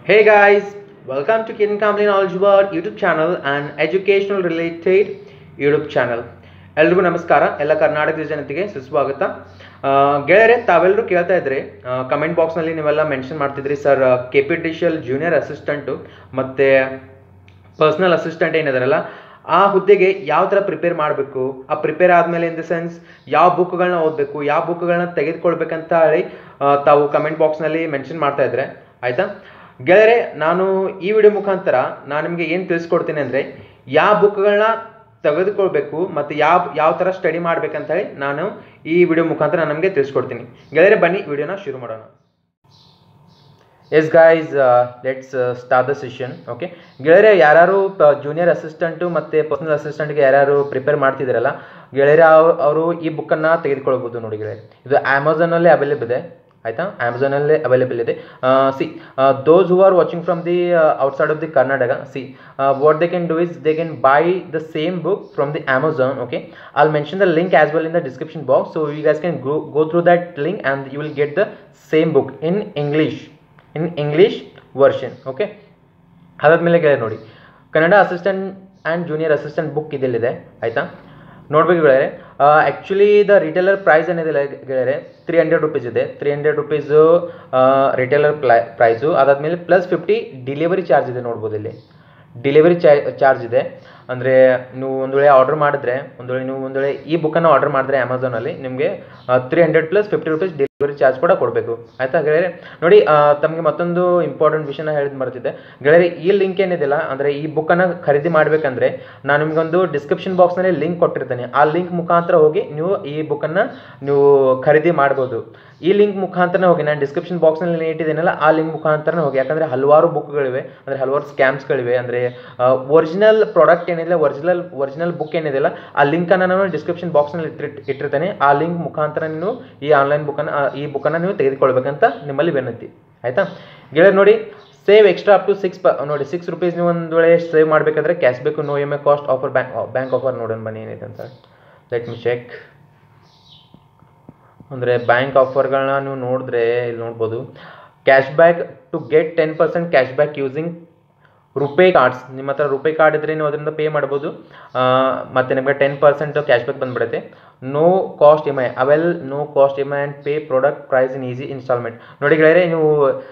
Hey guys, welcome to Kid Company Knowledge World YouTube channel and educational related YouTube channel. ಎಲ್ರಿಗೂ ನಮಸ್ಕಾರ ಎಲ್ಲ ಕರ್ನಾಟಕದ ಜನತೆಗೆ ಸುಸ್ವಾಗತ ಆ, ಗೆಳೆಯರೆ ತಾವೆಲ್ಲರೂ ಕೇಳ್ತಾ ಇದ್ರಿ ಕಮೆಂಟ್ ಬಾಕ್ಸ್ನಲ್ಲಿ ನೀವೆಲ್ಲ ಮೆನ್ಷನ್ ಮಾಡ್ತಿದ್ರಿ sir K P T C L junior assistant ಮತ್ತು ಪರ್ಸ್ನಲ್ ಅಸಿಸ್ಟೆಂಟ್ ಏನಿದಾರಲ್ಲ ಆ ಹುದ್ದೆಗೆ ಯಾವ ಥರ ಪ್ರಿಪೇರ್ ಮಾಡಬೇಕು ಆ ಪ್ರಿಪೇರ್ ಆದಮೇಲೆ ಇನ್ ದ ಸೆನ್ಸ್ ಯಾವ ಬುಕ್ಗಳನ್ನ ಓದಬೇಕು ಯಾವ ಬುಕ್ಗಳನ್ನ ತೆಗೆದುಕೊಳ್ಬೇಕಂತ ಹೇಳಿ ಆ, ತಾವು ಕಮೆಂಟ್ ಬಾಕ್ಸ್ನಲ್ಲಿ ಮೆನ್ಷನ್ ಮಾಡ್ತಾ ಇದ್ರೆ ಆಯಿತಾ ಗೆಳೆಯರೆ ನಾನು ಈ ವಿಡಿಯೋ ಮುಖಾಂತರ ನಾನು ನಿಮಗೆ ಏನು ತಿಳಿಸ್ಕೊಡ್ತೀನಿ ಅಂದರೆ ಯಾವ ಬುಕ್ಗಳನ್ನ ತೆಗೆದುಕೊಳ್ಬೇಕು ಮತ್ತು ಯಾವ ಯಾವ ಥರ ಸ್ಟಡಿ ಮಾಡ್ಬೇಕಂತ ಹೇಳಿ ನಾನು ಈ ವಿಡಿಯೋ ಮುಖಾಂತರ ನಾನು ನಿಮಗೆ ತಿಳಿಸ್ಕೊಡ್ತೀನಿ ಗೆಳೆಯರೆ ಬನ್ನಿ ವಿಡಿಯೋನ ಶುರು ಮಾಡೋಣ yes guys let's start the session okay ಗೆಳೆಯರೆ ಯಾರು ಜೂನಿಯರ್ ಅಸಿಸ್ಟೆಂಟು ಮತ್ತು ಪರ್ಸನಲ್ ಅಸಿಸ್ಟೆಂಟ್ಗೆ ಯಾರು ಪ್ರಿಪೇರ್ ಮಾಡ್ತಿದ್ದೀರಲ್ಲ ಗೆಳೆಯರೆ ಅವರು ಈ ಬುಕ್ಕನ್ನು ತೆಗೆದುಕೊಳ್ಬೋದು ನೋಡಿ ಗೆಳೆಯರೆ ಇದು ಅಮೆಝಾನಲ್ಲಿ ಅವೈಲೇಬಲ್ ಇದೆ ಆಯಿತಾ ಅಮೆಝಾನಲ್ಲಿ ಅವೈಲೇಬಲ್ ಇದೆ see those who are watching from the outside of the Karnataka see what they can do is they can buy the same book from the Amazon okay I'll mention the link as well in the description box so you guys can go go through that link and you will get the same book in English in English version okay ಅದಾದಮೇಲೆ ಗೆಳೆಯ ನೋಡಿ Kannada assistant and junior assistant book ಇದೆಲ್ಲಿದೆ ಆಯಿತಾ ನೋಡ್ಬೇಕು ಗೆಳೆಯರೆ actually the retailer price ಏನಿದೆ ಗೆಳೆಯರೆ three hundred rupees ಇದೆ ತ್ರೀ ಹಂಡ್ರೆಡ್ ರುಪೀಸು ರಿಟೇಲರ್ ಪ್ಲೈ ಪ್ರೈಸು ಅದಾದಮೇಲೆ ಪ್ಲಸ್ ಫಿಫ್ಟಿ ಡಿಲಿವರಿ ಚಾರ್ಜ್ ಇದೆ ನೋಡ್ಬೋದು ಇಲ್ಲಿ ಡಿಲಿವರಿ ಚಾರ್ಜ್ ಇದೆ ಅಂದರೆ ನೀವು ಒಂದು ವೇಳೆ ಆರ್ಡರ್ ಮಾಡಿದ್ರೆ ಒಂದು ವೇಳೆ ನೀವು ಒಂದು ವೇಳೆ ಈ ಬುಕ್ಕನ್ನು ಆರ್ಡರ್ ಮಾಡಿದ್ರೆ ಅಮೆಝಾನಲ್ಲಿ ನಿಮಗೆ three hundred plus fifty rupees delivery charge ಕೂಡ ಕೊಡಬೇಕು ಆಯಿತಾ ಗೆಳೆಯರೆ ನೋಡಿ ಆ, ತಮಗೆ ಮತ್ತೊಂದು ಇಂಪಾರ್ಟೆಂಟ್ ವಿಷಯನ ಹೇಳಿದ್ ಮರ್ತಿದ್ದೆ ಗೆಳೆಯರೆ ಈ ಲಿಂಕ್ ಏನಿದೆಯಲ್ಲ ಅಂದರೆ ಈ ಬುಕ್ಕನ್ನು ಖರೀದಿ ಮಾಡಬೇಕಂದ್ರೆ ನಾನು ನಿಮಗೊಂದು ಡಿಸ್ಕ್ರಿಪ್ಷನ್ ಬಾಕ್ಸ್ನಲ್ಲಿ ಲಿಂಕ್ ಕೊಟ್ಟಿರ್ತೇನೆ ಆ ಲಿಂಕ್ ಮುಖಾಂತರ ಹೋಗಿ ನೀವು ಈ ಬುಕ್ಕನ್ನು ನೀವು ಖರೀದಿ ಮಾಡ್ಬೋದು ಈ ಲಿಂಕ್ ಮುಖಾಂತರ ಹೋಗಿ ನಾನು ಡಿಸ್ಕ್ರಿಪ್ಷನ್ ಬಾಕ್ಸ್ನಲ್ಲಿ ಇಟ್ಟಿದ್ದೇನಲ್ಲ ಆ ಲಿಂಕ್ ಮುಖಾಂತರ ಹೋಗಿ ಯಾಕಂದರೆ ಹಲವಾರು ಬುಕ್ಗಳಿವೆ ಅಂದರೆ ಹಲವಾರು ಸ್ಕ್ಯಾಮ್ಸ್ಗಳಿವೆ ಅಂದರೆ ಒರಿಜಿನಲ್ ಪ್ರಾಡಕ್ಟ್ ಏನಿದೆ ಒರಿಜಿನಲ್ ಒರಿಜಿನಲ್ ಬುಕ್ ಏನಿದೆಯಲ್ಲ ಆ ಲಿಂಕನ್ನು ನಾನು ಡಿಸ್ಕ್ರಿಪ್ಷನ್ ಬಾಕ್ಸ್ನಲ್ಲಿ ಇಟ್ಟಿರ್ ಇಟ್ಟಿರ್ತೇನೆ ಆ ಲಿಂಕ್ ಮುಖಾಂತರ ನೀವು ಈ ಆನ್ಲೈನ್ ಬುಕ್ಕನ್ನು ಈ ಬುಕ್ಕನ್ನು ನೀವು ತೆಗೆದುಕೊಳ್ಬೇಕಂತ ನಿಮ್ಮಲ್ಲಿ ವಿನಂತಿ ಆಯಿತಾ ಗೆಳೆಯರು ನೋಡಿ save extra up to six ಪ ನೋಡಿ ಸಿಕ್ಸ್ ರುಪೀಸ್ ನೀವು ಒಂದು ವೇಳೆ ಸೇವ್ ಮಾಡಬೇಕಾದ್ರೆ ಕ್ಯಾಶ್ ಬೇಕು no M A cost offer bank bank offer ನೋಡೋಣ ಬನ್ನಿ ಏನಿದೆ ಅಂತ ಲೆಟ್ ಮಿ ಚೆಕ್ ಅಂದರೆ ಬ್ಯಾಂಕ್ ಆಫರ್ಗಳನ್ನ ನೀವು ನೋಡಿದ್ರೆ ಇಲ್ಲಿ ನೋಡ್ಬೋದು cash back to get ten percent cash back using RuPay cards ನಿಮ್ಮ ಹತ್ರ ರುಪೇ ಕಾರ್ಡ್ ಇದ್ದರೆ ನೀವು ಅದರಿಂದ ಪೇ ಮಾಡ್ಬೋದು ಆ, ಮತ್ತು ನಿಮಗೆ ಟೆನ್ ಪರ್ಸೆಂಟ್ ಕ್ಯಾಶ್ ಬ್ಯಾಕ್ ಬಂದ್ಬಿಡುತ್ತೆ no cost EMI avail no cost EMI and pay product price in easy instalment ನೋಡಿ ಗೆಳೆಯರೆ ನೀವು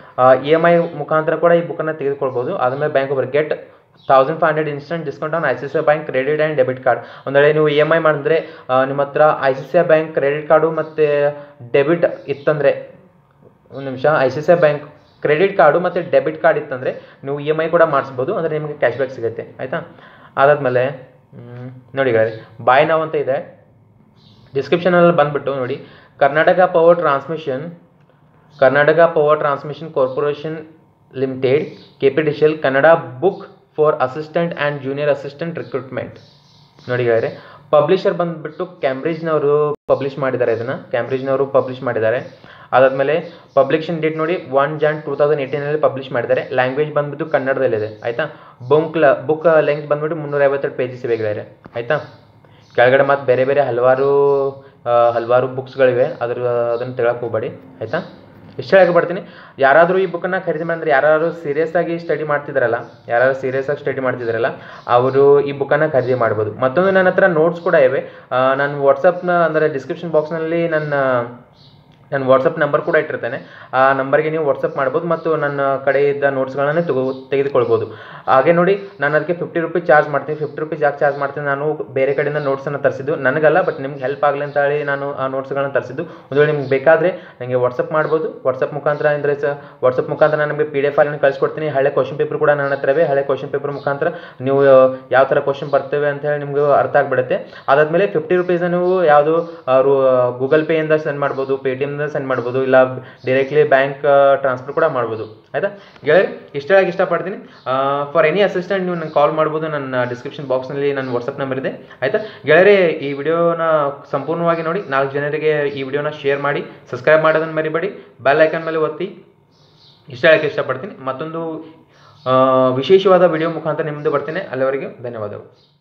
ಇ ಎಮ್ ಐ ಮುಖಾಂತರ ಕೂಡ ಈ ಬುಕ್ಕನ್ನು ತೆಗೆದುಕೊಳ್ಬೋದು ಆದಮೇಲೆ bank offer get thousand five hundred instant discount on I C C I bank credit and debit card ಒಂದು ವೇಳೆ ನೀವು ಇ ಎಮ್ ಐ ಮಾಡಿದ್ರೆ ಆ, ನಿಮ್ಮ ಹತ್ರ I C C I bank credit card ಮತ್ತು ಡೆಬಿಟ್ ಇತ್ತಂದರೆ ಒಂದು ನಿಮಿಷ I C C I bank credit card ಮತ್ತು ಡೆಬಿಟ್ ಕಾರ್ಡ್ ಇತ್ತಂದರೆ ನೀವು ಇ ಎಮ್ ಐ ಕೂಡ ಮಾಡಿಸ್ಬೋದು ಅಂದರೆ ನಿಮಗೆ ಕ್ಯಾಶ್ ಬ್ಯಾಕ್ ಸಿಗುತ್ತೆ ಆಯಿತಾ ಅದಾದಮೇಲೆ ನೋಡಿ ಗೆಳೆಯರೆ ಬಾಯ್ ನಾವು ಅಂತ ಇದೆ ಡಿಸ್ಕ್ರಿಪ್ಷನಲ್ಲಿ ಬಂದುಬಿಟ್ಟು ನೋಡಿ Karnataka power transmission Karnataka power transmission corporation limited K P D C L Kannada book for assistant and junior assistant recruitment ನೋಡಿ ಗೆಳೆಯರೆ ಪಬ್ಲಿಷರ್ ಬಂದುಬಿಟ್ಟು ಕ್ಯಾಂಬ್ರಿಡ್ಜ್ನವರು ಪಬ್ಲಿಷ್ ಮಾಡಿದ್ದಾರೆ ಇದನ್ನು ಕ್ಯಾಂಬ್ರಿಡ್ಜ್ನವರು ಪಬ್ಲಿಷ್ ಮಾಡಿದ್ದಾರೆ ಅದಾದಮೇಲೆ ಪಬ್ಲಿಷನ್ ಡೇಟ್ ನೋಡಿ ಒನ್ ಜಾನ್ ಟೂ ತೌಸಂಡ್ ಏಯ್ಟೀನಲ್ಲಿ ಪಬ್ಲಿಷ್ ಮಾಡಿದ್ದಾರೆ ಲ್ಯಾಂಗ್ವೇಜ್ ಬಂದ್ಬಿಟ್ಟು ಕನ್ನಡದಲ್ಲಿದೆ ಆಯಿತಾ ಬುಕ್ ಬುಕ್ ಲೆಂತ್ ಬಂದ್ಬಿಟ್ಟು ಮುನ್ನೂರ ಐವತ್ತೆರಡು ಪೇಜಸ್ ಇವೆ ಗೆಳೆಯರೆ ಆಯಿತಾ ಕೆಳಗಡೆ ಮತ್ತು ಬೇರೆ ಬೇರೆ ಹಲವಾರು ಆ, ಹಲವಾರು ಬುಕ್ಸ್ಗಳಿವೆ ಅದ್ರ ಅದನ್ನು ತೆಳಕ್ಕೆ ಹೋಗ್ಬೇಡಿ ಆಯಿತಾ ಇಷ್ಟು ಹೇಳಕ್ಕೆ ಬರ್ತೀನಿ ಯಾರಾದರೂ ಈ ಬುಕ್ಕನ್ನು ಖರೀದಿ ಮಾಡಿದ್ರೆ ಯಾರು ಸೀರಿಯಸ್ ಆಗಿ ಸ್ಟಡಿ ಮಾಡ್ತಿದ್ದಾರಲ್ಲ ಯಾರು ಸೀರಿಯಸ್ ಆಗಿ ಸ್ಟಡಿ ಮಾಡ್ತಿದ್ದಾರಲ್ಲ ಅವರು ಈ ಬುಕ್ಕನ್ನು ಖರೀದಿ ಮಾಡ್ಬೋದು ಮತ್ತೊಂದು ನನ್ನ ಹತ್ರ ನೋಟ್ಸ್ ಕೂಡ ಇವೆ ಆ, ನಾನು ವಾಟ್ಸಪ್ನ ಅಂದರೆ ಡಿಸ್ಕ್ರಿಪ್ಷನ್ ಬಾಕ್ಸ್ನಲ್ಲಿ ನನ್ನ ನನ್ನ ವಾಟ್ಸಪ್ ನಂಬರ್ ಕೂಡ ಇಟ್ಟಿರ್ತೇನೆ ಆ ನಂಬರ್ಗೆ ನೀವು ವಾಟ್ಸಪ್ ಮಾಡ್ಬೋದು ಮತ್ತು ನನ್ನ ಕಡೆ ಇದ್ದ ನೋಟ್ಸ್ಗಳನ್ನು ತಗೋ ತೆಗೆದುಕೊಳ್ಬೋದು ಹಾಗೆ ನೋಡಿ ನಾನು ಅದಕ್ಕೆ ಫಿಫ್ಟಿ ರುಪೀಸ್ ಚಾರ್ಜ್ ಮಾಡ್ತೀನಿ ಫಿಫ್ಟಿ ರುಪೀಸ್ ಯಾಕೆ ಚಾರ್ಜ್ ಮಾಡ್ತೀನಿ ನಾನು ಬೇರೆ ಕಡೆಯಿಂದ ನೋಟ್ಸನ್ನು ತರಿಸಿದ್ದು ನನಗಲ್ಲ ಬಟ್ ನಿಮ್ಗೆ ಹೆಲ್ಪ್ ಆಗಲಿ ಅಂತ ಹೇಳಿ ನಾನು ಆ ನೋಟ್ಸ್ಗಳನ್ನ ತರಿಸಿದ್ದು ಒಂದು ವೇಳೆ ನಿಮ್ಗೆ ಬೇಕಾದರೆ ನನಗೆ ವಾಟ್ಸಪ್ ಮಾಡ್ಬೋದು ವಾಟ್ಸಪ್ ಮುಖಾಂತರ ಅಂದರೆ ಸ ವಾಟ್ಸಪ್ ಮುಖಾಂತರ ನಾನು ನಿಮಗೆ ಪಿ ಡಿ ಎಫ್ ಫೈಲನ್ನು ಕಳಿಸ್ಕೊಡ್ತೀನಿ ಹಳೆ ಕ್ವಶನ್ ಪೇಪರ್ ಕೂಡ ನನ್ನ ಹತ್ರ ಇವೆ ಹಳೆ ಕ್ವಶನ್ ಪೇಪರ್ ಮುಖಾಂತರ ನೀವು ಯಾವ ಥರ ಕ್ವಶನ್ ಬರ್ತವೆ ಅಂತ ಹೇಳಿ ನಿಮ್ಗೆ ಅರ್ಥ ಆಗಿಬಿಡುತ್ತೆ ಅದಾದಮೇಲೆ ಫಿಫ್ಟಿ ರುಪೀಸ್ನ ನೀವು ಯಾವುದು ಗೂಗಲ್ ಪೇಯಿಂದ ಸೆಂಡ್ ಮಾಡ್ಬೋದು ಪೇ ಟಿ ಎಮ್ದಿಂದ ಸೆಂಡ್ ಮಾಡ್ಬೋದು ಇಲ್ಲ ಡೈರೆಕ್ಟ್ಲಿ ಬ್ಯಾಂಕ್ ಟ್ರಾನ್ಸ್ಫರ್ ಕೂಡ ಮಾಡ್ಬೋದು ಆಯಿತಾ ಗೆಳೆಯರು ಇಷ್ಟ ಹೇಳಕ್ಕೆ ಇಷ್ಟಪಡ್ತೀನಿ ಫಾರ್ ಎನಿ ಅಸಿಸ್ಟೆಂಟ್ ನೀವು ನಂಗೆ ಕಾಲ್ ಮಾಡ್ಬೋದು ನನ್ನ ಡಿಸ್ಕ್ರಿಪ್ಷನ್ ಬಾಕ್ಸ್ನಲ್ಲಿ ನನ್ನ ವಾಟ್ಸಪ್ ನಂಬರ್ ಇದೆ ಆಯಿತಾ ಗೆಳೆಯರೇ ಈ ವಿಡಿಯೋನ ಸಂಪೂರ್ಣವಾಗಿ ನೋಡಿ ನಾಲ್ಕು ಜನರಿಗೆ ಈ ವಿಡಿಯೋನ ಶೇರ್ ಮಾಡಿ ಸಬ್ಸ್ಕ್ರೈಬ್ ಮಾಡೋದನ್ನು ಮರಿಬೇಡಿ ಬೆಲ್ ಐಕನ್ ಮೇಲೆ ಒತ್ತಿ ಇಷ್ಟ ಹೇಳಕ್ಕೆ ಇಷ್ಟಪಡ್ತೀನಿ ಮತ್ತೊಂದು ಆ, ವಿಶೇಷವಾದ ವಿಡಿಯೋ ಮುಖಾಂತರ ನಿಮ್ಮದು ಬರ್ತೀನಿ ಅಲ್ಲಿವರೆಗೆ ಧನ್ಯವಾದಗಳು